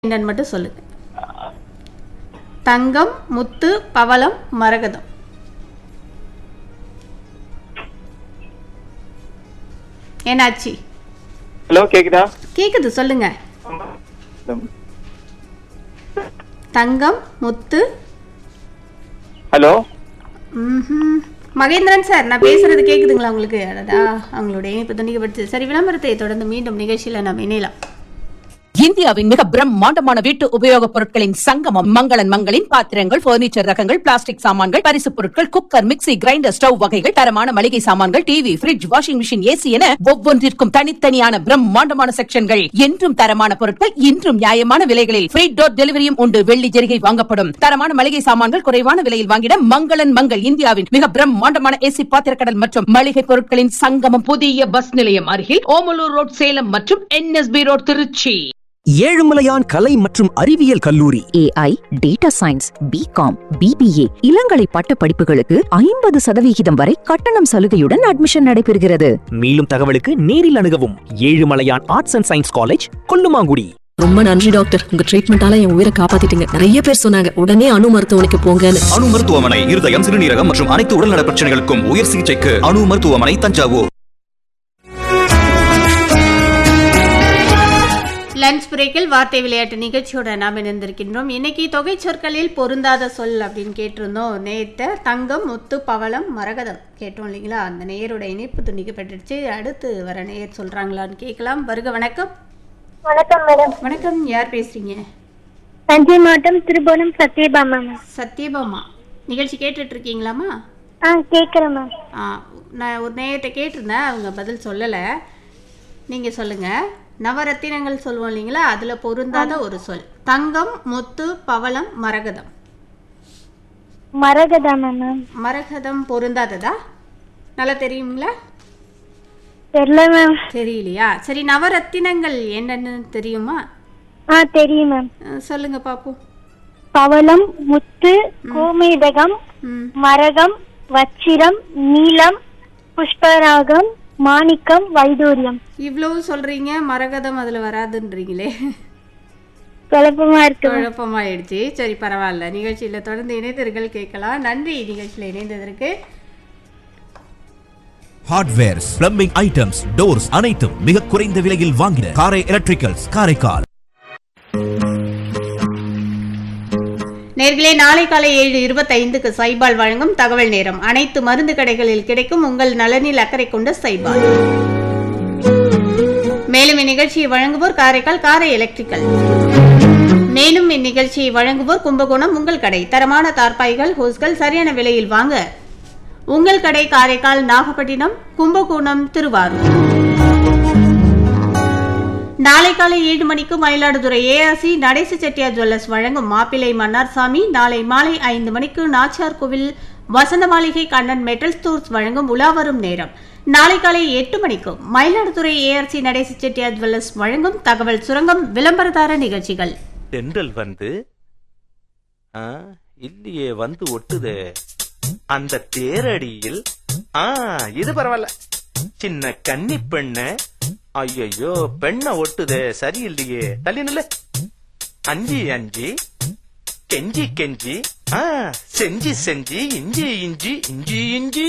என்னன்னு மட்டும் சொல்லுங்க தங்கம் முத்து பவளம் மரகதம் என்னாச்சு ஹலோ கேக்குதா கேக்குது சொல்லுங்க தங்கம் முத்து ஹலோ ம்ஹும். மகேந்திரன் சார் நான் பேசுறது கேக்குதுங்களா உங்களுக்கு அடடா அவங்களுடைய இணைப்பு துண்டிக்கப்பட்டு சரி விளம்பரத்தை தொடர்ந்து மீண்டும் நிகழ்ச்சியில நம்ம இணையலாம் இந்தியாவின் மிக பிரம்மாண்டமான வீட்டு உபயோகப் பொருட்களின் சங்கமம் மங்களன் மங்களின் பாத்திரங்கள் பர்னிச்சர் ரகங்கள் பிளாஸ்டிக் சாமான்கள் பரிசுப் பொருட்கள் குக்கர் மிக்ஸி கிரைண்டர் ஸ்டவ் வகைகள் தரமான மளிகை சாமான்கள் TV fridge washing machine AC என ஒவ்வொன்றிற்கும் தனித்தனியான பிரம்மாண்டமான செக்ஷன்கள் என்றும் தரமான பொருட்கள் இன்றும் நியாயமான விலைகளில் ஃப்ரீ டோர் டெலிவரியும் உண்டு வெள்ளி ஜெரிகை வாங்கப்படும் தரமான மளிகை சாமான்கள் குறைவான விலையில் வாங்கிட மங்களன் மங்கள் இந்தியாவின் மிக பிரம்மாண்டமான ஏசி பாத்திரக்கடல் மற்றும் மளிகை பொருட்களின் சங்கமம் புதிய பஸ் நிலையம் அருகில் ஓமலூர் ரோட் சேலம் மற்றும் என்எஸ்பி ரோட் திருச்சி ஏழுமலையான் கலை மற்றும் அறிவியல் கல்லூரி AI data science BCom BBA இளங்கலை பட்ட படிப்புகளுக்கு ஐம்பது சதவிகிதம் வரை கட்டணம் சலுகையுடன் அட்மிஷன் நடைபெறுகிறது மேலும் தகவலுக்கு நேரில் அணுகவும் Ezhumalaiyan arts and science college Kollumangudi ரொம்ப நன்றி டாக்டர் உங்க ட்ரீட்மெண்டால என் உயிரை காப்பாத்திட்டீங்க நிறைய பேர் சொன்னாங்க உடனே அணு மருத்துவமனைக்கு போங்கன்னு அணு மருத்துவமனை இருதயம் சிறுநீரகம் மற்றும் அனைத்து உடல்நல பிரச்சனைகளுக்கும் உயர் சிகிச்சைக்கு அணு மருத்துவமனை தஞ்சாவூர் லஞ்ச் பிரேக்கில் வார்த்தை விளையாட்டு நிகழ்ச்சியோட நாம் இணைந்திருக்கின்றோம் இன்னைக்கு தொகை சொற்களில் பொருந்தாத சொல் அப்படின்னு கேட்டிருந்தோம் நேற்று தங்கம் முத்து பவளம் மரகதம் கேட்டோம் இல்லைங்களா அந்த நேயரோட இணைப்பு துண்டிக்கப்பட்டுடுச்சு அடுத்து வர நேயர் சொல்றாங்களான்னு கேட்கலாம் வருக வணக்கம் வணக்கம் மேடம் வணக்கம் யார் பேசுறீங்க தஞ்சை மாவட்டம் திருபுவனம் சத்யபாமா மேம் சத்யபாமா நிகழ்ச்சி கேட்டுட்டு இருக்கீங்களாமா ஆ கேட்குறேன் மேம் ஆ நான் ஒரு நேயர்கிட்ட கேட்டிருந்தேன் அவங்க பதில் சொல்லலை நீங்கள் சொல்லுங்கள் நவரத்தினங்கள் சொல்லுவோம் இல்லைங்களா அதில் பொருந்தாத ஒரு சொல் தங்கம் முத்து பவளம் மரகதம் மரகதாமா மேம் மரகதம் பொருந்தாததா நல்லா தெரியுங்களா தெரியல மேம் தெரியலையா சரி நவரத்தினங்கள் என்னன்னு தெரியுமா ஆ தெரியும் மேம் அஹ் சொல்லுங்க பாப்போம் பவளம் முத்து கோமேதகம் ம் மரகம் வச்சிரம் நீலம் புஷ்பராகம் மாணிக்கம் வைடூரியம் இவ்வளவு சொல்றீங்க மரகதம் அதில் வராதுன்றீங்களே குழப்பமா இருக்கு மேம். குழப்பமாயிடுச்சு சரி பரவாயில்ல நிகழ்ச்சியில் தொடர்ந்து இணைந்தர்கள் கேட்கலாம் நன்றி நிகழ்ச்சியில் இணைந்ததற்கு ஹார்ட்வேர்ஸ் பிளம்பிங் ஐட்டம்ஸ் டோர்ஸ் அனைத்தும் மிக குறைந்த விலையில் வாங்கின காரை எலக்ட்ரிக்கல்ஸ் காரைக்கால் நேர்களே நாளை காலை ஏழு இருபத்தைந்துக்கு சைபால் வழங்கும் தகவல் நேரம் அனைத்து மருந்து கடைகளில் கிடைக்கும் உங்கள் நலனில் அக்கறை கொண்ட சைபால் மேலும் இந்நிகழ்ச்சியை வழங்குவோர் காரைக்கால் காரை எலக்ட்ரிக்கல் மேலும் இந்நிகழ்ச்சியை வழங்குவோர் கும்பகோணம் உங்கள் கடை தரமான தார்பாய்கள் ஹோஸ்கள் சரியான விலையில் வாங்க உங்கள் கடை காரைக்கால் நாகப்பட்டினம் கும்பகோணம் திருவாரூர் நாளை காலை ஏழு மணிக்கு மயிலாடுதுறை ஏஆர்சி நடேச செட்டியார் ஜுவல்லர்ஸ் வழங்கும் மாப்பிள்ளை மன்னார்சாமி நாளை மாலை ஐந்து மணிக்கு நாச்சியார் கோவில் வசந்த மாளிகை கண்ணன் மெட்டல் ஸ்டோர்ஸ் வழங்கும் உலாவரும் நேரம் நாளை காலை எட்டு மணிக்கு மயிலாடுதுறை ஏஆர்சி நடேச செட்டியார் ஜுவல்லர்ஸ் வழங்கும் தகவல் சுரங்கம் விளம்பரதார நிகழ்ச்சிகள் தென்றல் வந்து ஆ, இல்லையே வந்து ஒட்டுதே அந்த தேரடியில் ஆ இது பரவாயில்ல சின்ன கன்னி பெண்ண ஐயையோ பெண்ண ஒட்டுதே சரியில்லையே தள்ளி நில்லு அஞ்சி அஞ்சி கெஞ்சி கெஞ்சி ஆ செஞ்சி செஞ்சி இஞ்சி இஞ்சி இஞ்சி இஞ்சி